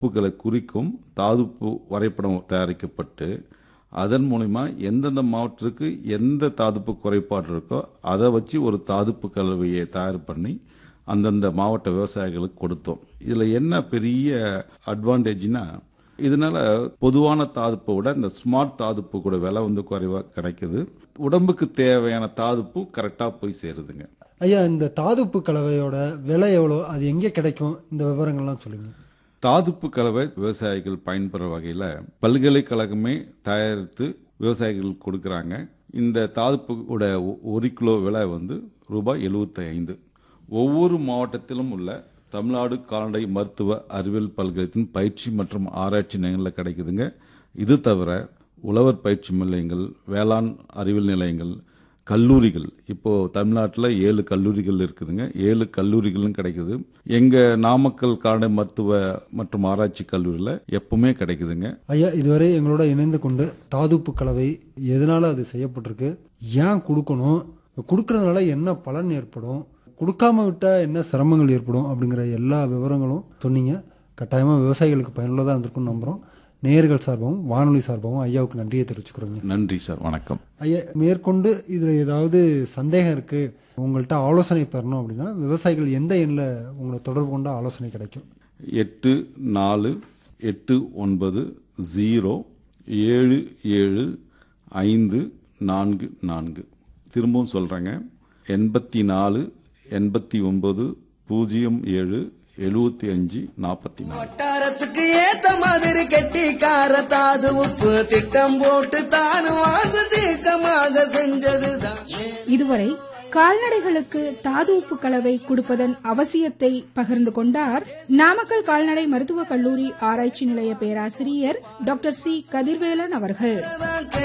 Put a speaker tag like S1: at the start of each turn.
S1: உப்புகளை குறிக்கும் தாதுப்பு வரைபடம் தயாரிக்கப்பட்டு அதன் மூலிமா எந்தெந்த மாவட்டத்துக்கு எந்த தாதுப்பு குறைபாடு இருக்கோ அதை வச்சு ஒரு தாதுப்பு கலவையை தயார் பண்ணி அந்தந்த மாவட்ட விவசாயிகளுக்கு கொடுத்தோம் இதுல என்ன பெரிய அட்வான்டேஜ்னா இதனால பொதுவான தாதுப்பை விட இந்த ஸ்மார்ட் தாதுப்பு கூட விலை வந்து குறைவா கிடைக்குது உடம்புக்கு தேவையான தாதுப்பு கரெக்டா போய் சேருதுங்க
S2: ஐயா இந்த தாதுப்பு கலவையோட விலை எவ்வளோ அது எங்கே கிடைக்கும் இந்த விவரங்கள்லாம் சொல்லுங்க
S1: தாதுப்பு கலவை விவசாயிகள் பயன்பெற வகையில் பல்கலைக்கழகமே தயாரித்து விவசாயிகளுக்கு கொடுக்குறாங்க இந்த தாதுப்புட ஒ- ஒரு கிலோ விலை வந்து ரூபாய் 75 ஐந்து ஒவ்வொரு மாவட்டத்திலும் உள்ள தமிழ்நாடு கால்நடை மருத்துவ அறிவியல் பல்கலைத்தின் பயிற்சி மற்றும் ஆராய்ச்சி நிலையங்களில் கிடைக்குதுங்க இது தவிர உழவர் பயிற்சி நிலையங்கள் வேளாண் அறிவியல் நிலையங்கள் கல்லூரிகள் இப்போ தமிழ்நாட்டில் ஏழு கல்லூரிகள் இருக்குதுங்க ஏழு கல்லூரிகளும் கிடைக்குது எங்க நாமக்கல் கால்நடை மருத்துவ மற்றும் ஆராய்ச்சி கல்லூரியில் எப்பவுமே கிடைக்குதுங்க
S2: ஐயா இதுவரை எங்களோட இணைந்து கொண்டு தாதுப்பு கலவை எதனால அது செய்யப்பட்டிருக்கு ஏன் கொடுக்கணும் கொடுக்கறதுனால என்ன பலன் ஏற்படும் கொடுக்காம விட்டா என்ன சிரமங்கள் ஏற்படும் அப்படிங்கிற எல்லா விவரங்களும் சொன்னீங்க கட்டாயமா விவசாயிகளுக்கு பயனுள்ளதாக இருந்திருக்கும்னு நம்புறோம் நேயர்கள் சார்பாகவும் வானொலி சார்பாகவும் ஐயாவுக்கு நன்றியை தெரிவிச்சுக்கிறோங்க
S1: நன்றி சார் வணக்கம்
S2: ஐயா மேற்கொண்டு இதில் ஏதாவது சந்தேகம் இருக்கு உங்கள்கிட்ட ஆலோசனை பெறணும் அப்படின்னா விவசாயிகள் எந்த எண்ணில் உங்களை தொடர்பு கொண்ட ஆலோசனை கிடைக்கும்
S1: எட்டு நாலு எட்டு ஒன்பது ஜீரோ ஏழு ஏழு ஐந்து நான்கு நான்கு திரும்பவும் சொல்கிறேங்க எண்பத்தி நாலு எண்பத்தி ஒன்பது பூஜ்ஜியம் ஏழு எழுபத்தி அஞ்சு நாற்பத்தி நாலு
S3: வட்டாரத்துக்கு ஏத்த மாதிரி கெட்டிக்கார தாது உப்பு திட்டம் போட்டு தானு வாசதீக்கமாக செஞ்சதுதான்
S4: இதுவரை கால்நடைகளுக்கு தாது உப்பு கலவை கொடுப்பதன் அவசியத்தை பகிர்ந்து கொண்டார் நாமக்கல் கால்நடை மருத்துவக் கல்லூரி ஆராய்ச்சி நிலைய பேராசிரியர் டாக்டர் சி கதிர்வேலன் அவர்கள்